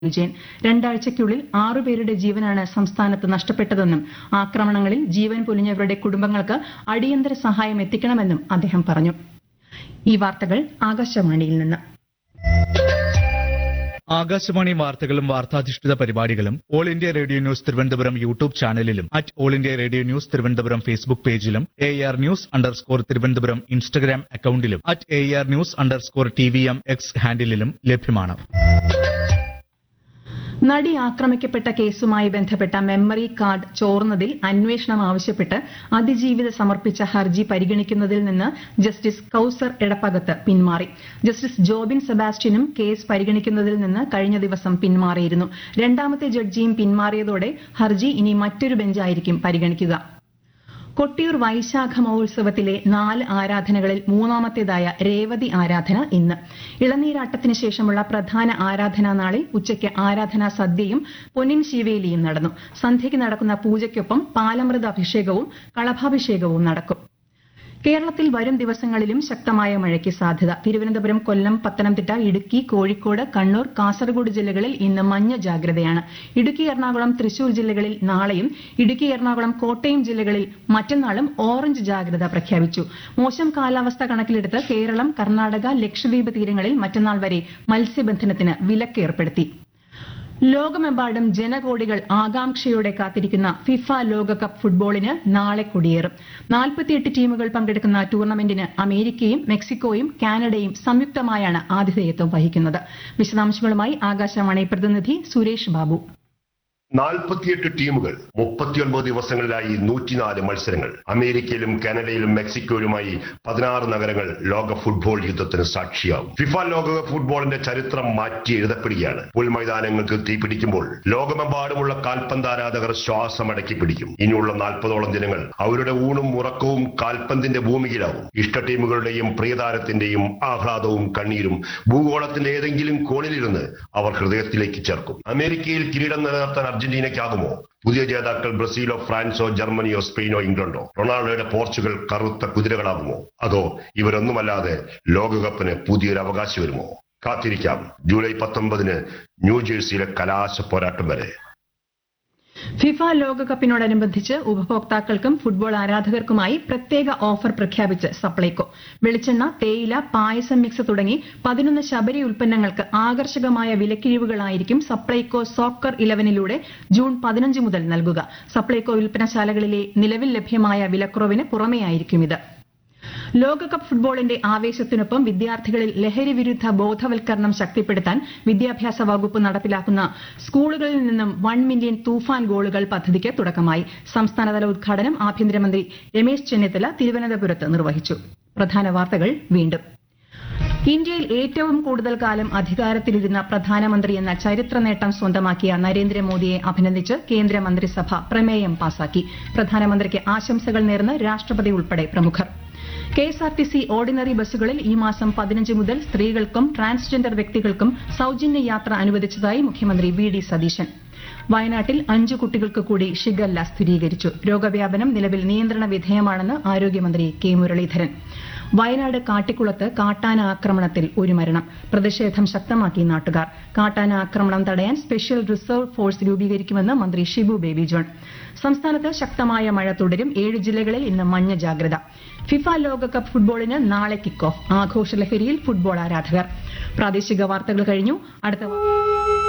വിജയൻ രണ്ടാഴ്ചയ്ക്കുള്ളിൽ ആറുപേരുടെ ജീവനാണ് സംസ്ഥാനത്ത് നഷ്ടപ്പെട്ടതെന്നും ആക്രമണങ്ങളിൽ ജീവൻ പൊലിഞ്ഞവരുടെ കുടുംബങ്ങൾക്ക് അടിയന്തര സഹായം എത്തിക്കണമെന്നും അദ്ദേഹം പറഞ്ഞു ഈ വാർത്തകൾ ആകാശവാണിയിൽ നിന്ന് ആകാശവാണി വാർത്തകളും വാർത്താധിഷ്ഠിത പരിപാടികളും all India radio news Thiruvananthapuram YouTube ചാനലിലും at all India radio news Thiruvananthapuram Facebook പേജിലും A R news underscore Thiruvananthapuram Instagram അക്കൌണ്ടിലും at A R news underscore T V M X ഹാൻഡിലും ലഭ്യമാണ് നടി ആക്രമിക്കപ്പെട്ട കേസുമായി ബന്ധപ്പെട്ട മെമ്മറി കാർഡ് ചോർന്നതിൽ അന്വേഷണം ആവശ്യപ്പെട്ട് അതിജീവിത സമർപ്പിച്ച ഹർജി പരിഗണിക്കുന്നതിൽ നിന്ന് ജസ്റ്റിസ് കൌസർ എടപ്പകത്ത് പിന്മാറി ജസ്റ്റിസ് ജോബിൻ സെബാസ്റ്റ്യനും കേസ് പരിഗണിക്കുന്നതിൽ നിന്ന് കഴിഞ്ഞ ദിവസം പിന്മാറിയിരുന്നു രണ്ടാമത്തെ ജഡ്ജിയും പിന്മാറിയതോടെ ഹർജി ഇനി മറ്റൊരു ബെഞ്ചായിരിക്കും പരിഗണിക്കുക കൊട്ടിയൂർ വൈശാഖ മഹോത്സവത്തിലെ നാല് ആരാധനകളിൽ മൂന്നാമത്തേതായ രേവതി ആരാധന ഇന്ന് ഇളനീരാട്ടത്തിന് ശേഷമുള്ള പ്രധാന ആരാധനാ നാളിൽ ഉച്ചയ്ക്ക് ആരാധനാ സദ്യയും പൊന്നിൻ ശിവേലിയും നടന്നു സന്ധ്യയ്ക്ക് നടക്കുന്ന പൂജയ്ക്കൊപ്പം പാലമൃത അഭിഷേകവും കളഭാഭിഷേകവും നടക്കും കേരളത്തിൽ വരും ദിവസങ്ങളിലും ശക്തമായ മഴയ്ക്ക് സാധ്യത തിരുവനന്തപുരം കൊല്ലം പത്തനംതിട്ട ഇടുക്കി കോഴിക്കോട് കണ്ണൂർ കാസർഗോഡ് ജില്ലകളിൽ ഇന്ന് മഞ്ഞ ജാഗ്രതയാണ് ഇടുക്കി എറണാകുളം തൃശൂർ ജില്ലകളിൽ നാളെയും ഇടുക്കി എറണാകുളം കോട്ടയം ജില്ലകളിൽ മറ്റന്നാളും ഓറഞ്ച് ജാഗ്രത പ്രഖ്യാപിച്ചു മോശം കാലാവസ്ഥ കണക്കിലെടുത്ത് കേരളം കർണാടക ലക്ഷദ്വീപ് തീരങ്ങളിൽ മറ്റന്നാൾ വരെ മത്സ്യബന്ധനത്തിന് വിലക്ക് ഏർപ്പെടുത്തി ലോകമെമ്പാടും ജനകോടികൾ ആകാംക്ഷയോടെ കാത്തിരിക്കുന്ന ഫിഫ ലോകകപ്പ് ഫുട്ബോളിന് നാളെ കൊടിയേറും നാൽപ്പത്തിയെട്ട് ടീമുകൾ പങ്കെടുക്കുന്ന ടൂർണമെന്റിന് അമേരിക്കയും മെക്സിക്കോയും കാനഡയും സംയുക്തമായാണ് ആതിഥേയത്വം വഹിക്കുന്നത് വിശദാംശങ്ങളുമായി ആകാശവാണി പ്രതിനിധി സുരേഷ് ബാബു നാൽപ്പത്തിയെട്ട് ടീമുകൾ മുപ്പത്തിയൊൻപത് ദിവസങ്ങളിലായി നൂറ്റിനാല് മത്സരങ്ങൾ അമേരിക്കയിലും കാനഡയിലും മെക്സിക്കോയിലുമായി പതിനാറ് നഗരങ്ങൾ ലോക ഫുട്ബോൾ യുദ്ധത്തിന് സാക്ഷിയാവും ഫിഫ ലോകകപ്പ് ഫുട്ബോളിന്റെ ചരിത്രം മാറ്റി എഴുതപ്പെടുകയാണ് പുൽമൈതാനങ്ങൾക്ക് തീപിടിക്കുമ്പോൾ ലോകമെമ്പാടുമുള്ള കാൽപന്താരാധകർ ശ്വാസമടക്കി പിടിക്കും ഇനിയുള്ള നാൽപ്പതോളം ദിനങ്ങൾ അവരുടെ ഊണും ഉറക്കവും കാൽപന്തിന്റെ ഭൂമിയിലാവും ഇഷ്ട ടീമുകളുടെയും പ്രിയതാരത്തിന്റെയും ആഹ്ലാദവും കണ്ണീരും ഭൂഗോളത്തിന്റെ ഏതെങ്കിലും കോണിലിരുന്ന് അവർ ഹൃദയത്തിലേക്ക് ചേർക്കും അമേരിക്കയിൽ കിരീടം നിലനിർത്താൻ അർജന്റീനയ്ക്കാകുമോ പുതിയ ജേതാക്കൾ ബ്രസീലോ ഫ്രാൻസോ ജർമ്മനിയോ സ്പെയിനോ ഇംഗ്ലണ്ടോ റൊണാൾഡോയുടെ പോർച്ചുഗൽ കറുത്ത കുതിരകളാകുമോ അതോ ഇവരൊന്നുമല്ലാതെ ലോകകപ്പിന് പുതിയൊരു അവകാശം വരുമോ കാത്തിരിക്കാം ജൂലൈ പത്തൊമ്പതിന് ന്യൂജേഴ്സിയിലെ കലാശ പോരാട്ടം വരെ ഫിഫ ലോകകപ്പിനോടനുബന്ധിച്ച് ഉപഭോക്താക്കൾക്കും ഫുട്ബോൾ ആരാധകർക്കുമായി പ്രത്യേക ഓഫർ പ്രഖ്യാപിച്ച് സപ്ലൈകോ വെളിച്ചെണ്ണ തേയില പായസം മിക്സ് തുടങ്ങി പതിനൊന്ന് ശബരി ഉൽപ്പന്നങ്ങൾക്ക് ആകർഷകമായ വിലക്കിഴിവുകളായിരിക്കും സപ്ലൈകോ സോക്കർ ഇലവനിലൂടെ ജൂൺ പതിനഞ്ച് മുതൽ നൽകുക സപ്ലൈകോ വിൽപ്പനശാലകളിലെ നിലവിൽ ലഭ്യമായ വിലക്കുറവിന് പുറമെയായിരിക്കും ഇത് ലോകകപ്പ് ഫുട്ബോളിന്റെ ആവേശത്തിനൊപ്പം വിദ്യാർത്ഥികളിൽ ലഹരി വിരുദ്ധ ബോധവൽക്കരണം ശക്തിപ്പെടുത്താൻ വിദ്യാഭ്യാസ വകുപ്പ് നടപ്പിലാക്കുന്ന സ്കൂളുകളിൽ നിന്നും വൺ മില്യൺ തൂഫാൻ ഗോളുകൾ പദ്ധതിക്ക് തുടക്കമായി സംസ്ഥാനതല ഉദ്ഘാടനം ആഭ്യന്തരമന്ത്രി രമേശ് ചെന്നിത്തല തിരുവനന്തപുരത്ത് നിർവഹിച്ചു പ്രധാന വാർത്തകൾ വീണ്ടും ഇന്ത്യയിൽ ഏറ്റവും കൂടുതൽ കാലം അധികാരത്തിലിരുന്ന പ്രധാനമന്ത്രി എന്ന ചരിത്ര നേട്ടം സ്വന്തമാക്കിയ നരേന്ദ്രമോദിയെ അഭിനന്ദിച്ച് കേന്ദ്രമന്ത്രിസഭ പ്രമേയം പാസാക്കി പ്രധാനമന്ത്രിക്ക് ആശംസകൾ നേർന്ന് രാഷ്ട്രപതി ഉൾപ്പെടെ പ്രമുഖർ കെഎസ്ആർടിസി ഓർഡിനറി ബസ്സുകളിൽ ഈ മാസം പതിനഞ്ച് മുതൽ സ്ത്രീകൾക്കും ട്രാൻസ്ജെൻഡർ വ്യക്തികൾക്കും സൌജന്യ യാത്ര അനുവദിച്ചതായി മുഖ്യമന്ത്രി വി ഡി സതീശൻ വയനാട്ടിൽ അഞ്ചു കുട്ടികൾക്ക് കൂടി ഷിഗല്ല സ്ഥിരീകരിച്ചു രോഗവ്യാപനം നിലവിൽ നിയന്ത്രണ വിധേയമാണെന്ന് ആരോഗ്യമന്ത്രി കെ മുരളീധരൻ വയനാട് കാട്ടിക്കുളത്ത് കാട്ടാന ആക്രമണത്തിൽ ഒരു മരണം പ്രതിഷേധം ശക്തമാക്കി നാട്ടുകാർ കാട്ടാന ആക്രമണം തടയാൻ സ്പെഷ്യൽ റിസർവ് ഫോഴ്സ് രൂപീകരിക്കുമെന്ന് മന്ത്രി ഷിബു ബേബി ജോൺ സംസ്ഥാനത്ത് ശക്തമായ മഴ തുടരും ഏഴ് ജില്ലകളിൽ ഇന്ന് മഞ്ഞ ജാഗ്രത ഫിഫ ലോകകപ്പ് ഫുട്ബോളിന് നാളെ കിക്ക് ഓഫ് ആഘോഷലഹരിയിൽ ഫുട്ബോൾ ആരാധകർ പ്രാദേശിക വാർത്തകൾ കഴിഞ്ഞു അടുത്ത വാർത്ത